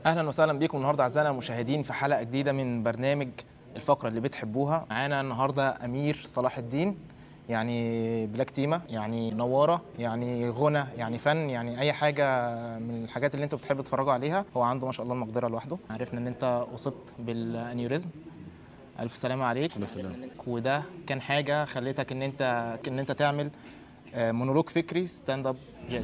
اهلا وسهلا بيكم النهارده اعزائنا المشاهدين في حلقه جديده من برنامج الفقره اللي بتحبوها معانا النهارده امير صلاح الدين يعني بلاك تيما يعني نواره يعني غنى يعني فن يعني اي حاجه من الحاجات اللي انتوا بتحبوا تتفرجوا عليها هو عنده ما شاء الله المقدره لوحده عرفنا ان انت اصبت بالانيوريزم الف سلامه عليك الله يسلمك. وده كان حاجه خلتك ان انت ان انت تعمل آه، مونولوج فكري ستاند اب جاز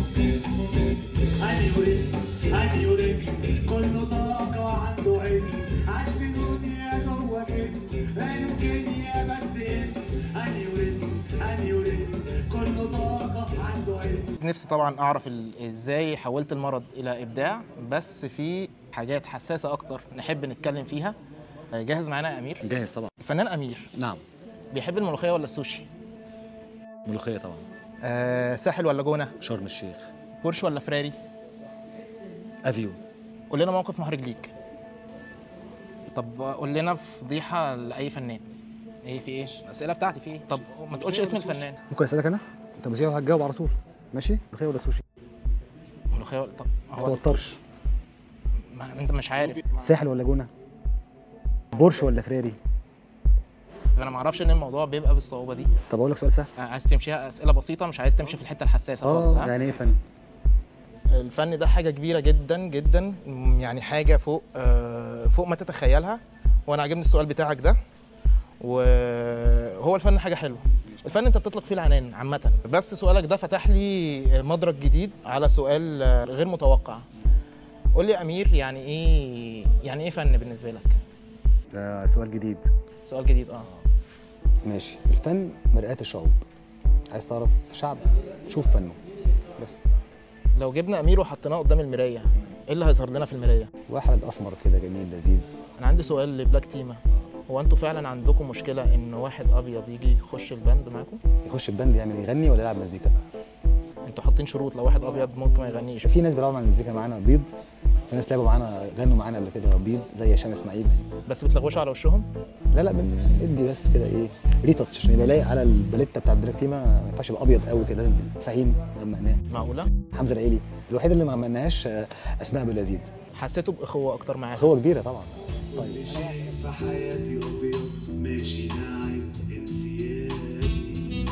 انيوريزم انيوريزم كله طاقة عنده عزم عاش في دنيا جوه جسم عينه كيمياء بس اسم انيوريزم انيوريزم كله طاقة عنده عزم نفسي طبعا اعرف ال- ازاي حولت المرض الى ابداع بس في حاجات حساسه اكتر نحب نتكلم فيها جاهز معانا يا امير جاهز طبعا الفنان امير نعم بيحب الملوخيه ولا السوشي ملوخيه طبعا أه ساحل ولا جونه شرم الشيخ بورش ولا فراري افيو قول لنا موقف محرج ليك طب قول لنا فضيحه لاي فنان ايه في ايه الاسئله بتاعتي في ايه طب ما تقولش اسم الفنان ممكن اسالك انا انت بس هتجاوب على طول ماشي ملوخيه ولا سوشي ملوخيه ولا طب ما هو توترش ما انت مش عارف ساحل ولا جونه بورش ولا فراري انا ما اعرفش ان الموضوع بيبقى بالصعوبه دي طب اقول لك سؤال سهل عايز تمشيها اسئله بسيطه مش عايز تمشي في الحته الحساسه خالص اه ها يعني ايه فن الفن ده حاجه كبيره جدا جدا م- يعني حاجه فوق آه، فوق ما تتخيلها وانا عاجبني السؤال بتاعك ده وهو الفن حاجه حلوه الفن انت بتطلق فيه العنان عامه بس سؤالك ده فتح لي مدرك جديد على سؤال آه، غير متوقع قول لي يا امير يعني ايه يعني ايه فن بالنسبه لك ده سؤال جديد سؤال جديد اه ماشي الفن مرآة الشعوب عايز تعرف شعب شوف فنه بس لو جبنا امير وحطيناه قدام المرايه ايه اللي هيظهر لنا في المرايه واحد اسمر كده جميل لذيذ انا عندي سؤال لبلاك تيما هو انتوا فعلا عندكم مشكله ان واحد ابيض يجي يخش الباند معاكم يخش الباند يعمل يغني ولا يلعب مزيكا انتوا حاطين شروط لو واحد ابيض ممكن ما يغنيش في ناس بيلعبوا مع المزيكا معانا بيض في ناس لعبوا معانا غنوا معانا قبل كده بيض زي هشام اسماعيل بس بتلغوشوا على وشهم لا لا بندي بس كده ايه ريتاتش عشان يبقى لايق على الباليتا بتاع بلاك تيما ما ينفعش يبقى ابيض قوي كده لازم فهيم غمقناه معقوله حمزه العيلي الوحيده اللي ما غمقناهاش آه، اسماء ابو اليزيد حسيتوا باخوه اكتر معاه هو كبيره طبعا كل شيء في حياتي ابيض ماشي ناعم انسيابي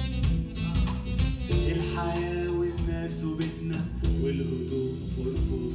الحياة والناس وبيتنا والهدوء وارفض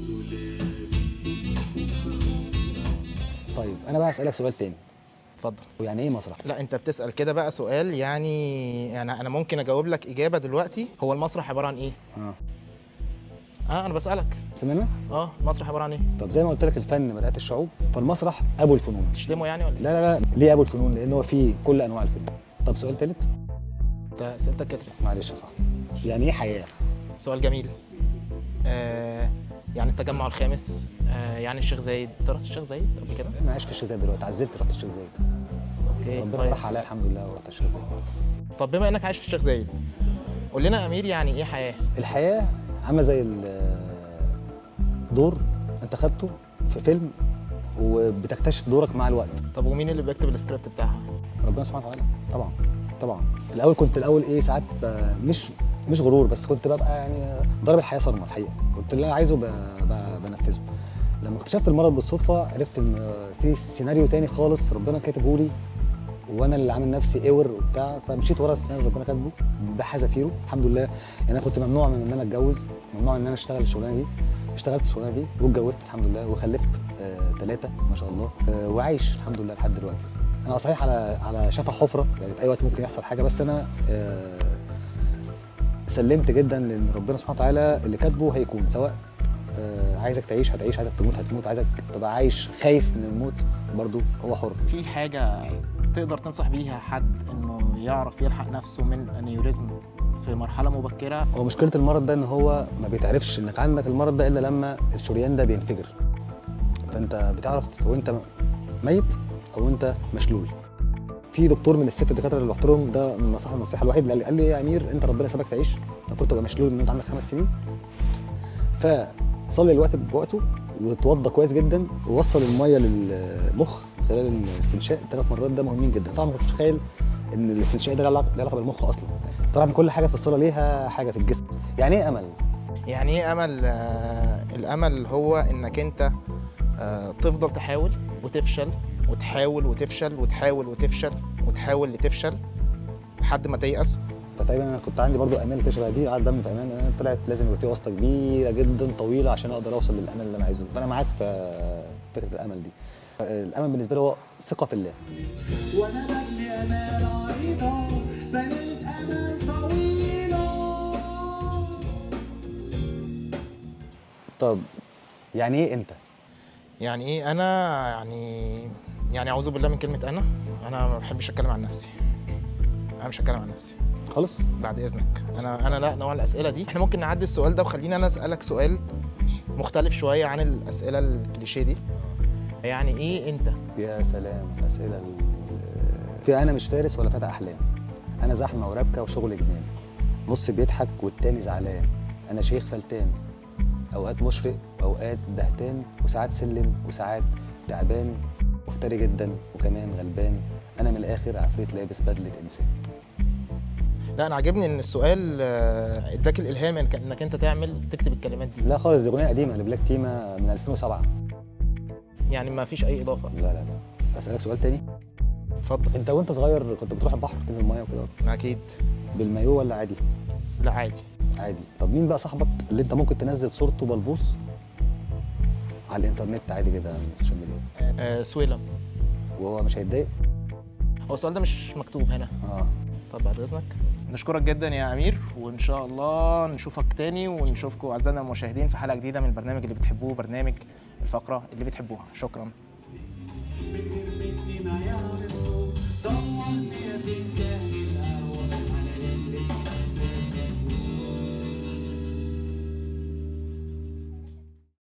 دولابي طيب انا بقى اسالك سؤال تاني اتفضل يعني ايه مسرح لا انت بتسال كده بقى سؤال يعني يعني انا ممكن اجاوب لك اجابه دلوقتي هو المسرح عباره عن ايه اه اه انا بسالك سمعنا اه المسرح عباره عن ايه طب زي ما قلت لك الفن مرآة الشعوب فالمسرح ابو الفنون تشتمه يعني ولا إيه؟ لا لا لا ليه ابو الفنون لان هو فيه كل انواع الفنون طب سؤال تالت انت اسئلتك كترت معلش يا صاحبي يعني ايه حياه سؤال جميل آه يعني التجمع الخامس آه يعني الشيخ زايد انت رحت الشيخ زايد قبل كده انا عايش في الشيخ زايد دلوقتي عزلت رحت الشيخ زايد اوكي ربنا طيب فتح عليا الحمد لله ورحت الشيخ زايد طب بما انك عايش في الشيخ زايد قول لنا يا امير يعني ايه حياه الحياه عامله زي ال- دور انت خدته في فيلم وبتكتشف دورك مع الوقت طب ومين اللي بيكتب السكريبت بتاعها ربنا سبحانه وتعالى طبعا طبعا الاول كنت الاول ايه ساعات ب- مش مش غرور بس كنت ببقى يعني ضارب الحياه صدمه الحقيقه كنت اللي انا عايزه ب- ب- بنفذه لما اكتشفت المرض بالصدفه عرفت ان في سيناريو تاني خالص ربنا كاتبه لي وانا اللي عامل نفسي اور وبتاع فمشيت ورا السيناريو اللي ربنا كاتبه بحذافيره الحمد لله يعني انا كنت ممنوع من ان انا اتجوز ممنوع ان انا اشتغل الشغلانه دي اشتغلت الشغلانه دي واتجوزت الحمد لله وخلفت ثلاثه ما شاء الله آه وعايش الحمد لله لحد دلوقتي انا صحيح على على شفا حفره يعني في اي وقت ممكن يحصل حاجه بس انا آه سلمت جدا لان ربنا سبحانه وتعالى اللي كاتبه هيكون سواء آه عايزك تعيش هتعيش عايزك تموت هتموت عايزك تبقى عايش خايف من الموت برضو هو حر في حاجه تقدر تنصح بيها حد انه يعرف يلحق نفسه من انيوريزم في مرحله مبكره هو مشكله المرض ده ان هو ما بيتعرفش انك عندك المرض ده الا لما الشريان ده بينفجر فانت بتعرف وانت ميت او انت مشلول في دكتور من الست الدكاتره اللي رحت لهم ده من النصيحه النصيحه الوحيد اللي قال لي يا امير انت ربنا سابك تعيش المفروض تبقى مشلول من انت عندك خمس سنين فصلي الوقت بوقته وتوضى كويس جدا ووصل الميه للمخ خلال الاستنشاق الثلاث مرات ده مهمين جدا طبعا ما كنتش متخيل ان الاستنشاق ده له علاقه له علاقة بالمخ اصلا طبعا كل حاجه في الصلاه ليها حاجه في الجسم يعني ايه امل يعني ايه امل آه، الامل هو انك انت آه، تفضل تحاول وتفشل وتحاول وتفشل وتحاول وتفشل وتحاول لتفشل لحد ما تيأس فتقريبا انا كنت عندي برضو امال كده شبه دي قعدت دم في امان انا طلعت لازم يبقى في واسطه كبيره جدا طويله عشان اقدر اوصل للامل اللي انا عايزه فانا معاك في فكره الامل دي الامل بالنسبه لي هو ثقه في الله وانا ببني امال عريضه بنيت امال طويله طب يعني ايه انت يعني ايه انا يعني يعني اعوذ بالله من كلمه انا انا ما بحبش اتكلم عن نفسي انا مش هتكلم عن نفسي خالص بعد اذنك انا انا لا نوع الاسئله دي احنا ممكن نعدي السؤال ده وخليني انا اسالك سؤال مختلف شويه عن الاسئله الكليشيه دي يعني ايه انت يا سلام اسئله ال- في انا مش فارس ولا فتى احلام انا زحمه وربكه وشغل جنان نص بيضحك والتاني زعلان انا شيخ فلتان اوقات مشرق واوقات بهتان وساعات سلم وساعات تعبان مفتري جدا وكمان غلبان انا من الاخر عفريت لابس بدله انسان لا انا عاجبني ان السؤال آه، اداك الالهام إنك- انك انت تعمل تكتب الكلمات دي لا خالص دي اغنيه قديمه لبلاك تيما من 2007 يعني ما فيش اي اضافه لا لا لا اسالك سؤال تاني اتفضل انت وانت صغير كنت بتروح البحر تنزل الميه وكده اكيد بالمايو ولا عادي لا عادي عادي طب مين بقى صاحبك اللي انت ممكن تنزل صورته بلبوس على الانترنت عادي كده على السوشيال ميديا آه سويلم وهو مش هيتضايق هو السؤال ده مش مكتوب هنا اه طب بعد اذنك نشكرك جدا يا امير وان شاء الله نشوفك تاني ونشوفكم اعزائنا المشاهدين في حلقه جديده من البرنامج اللي بتحبوه برنامج الفقره اللي بتحبوها شكرا مني معايا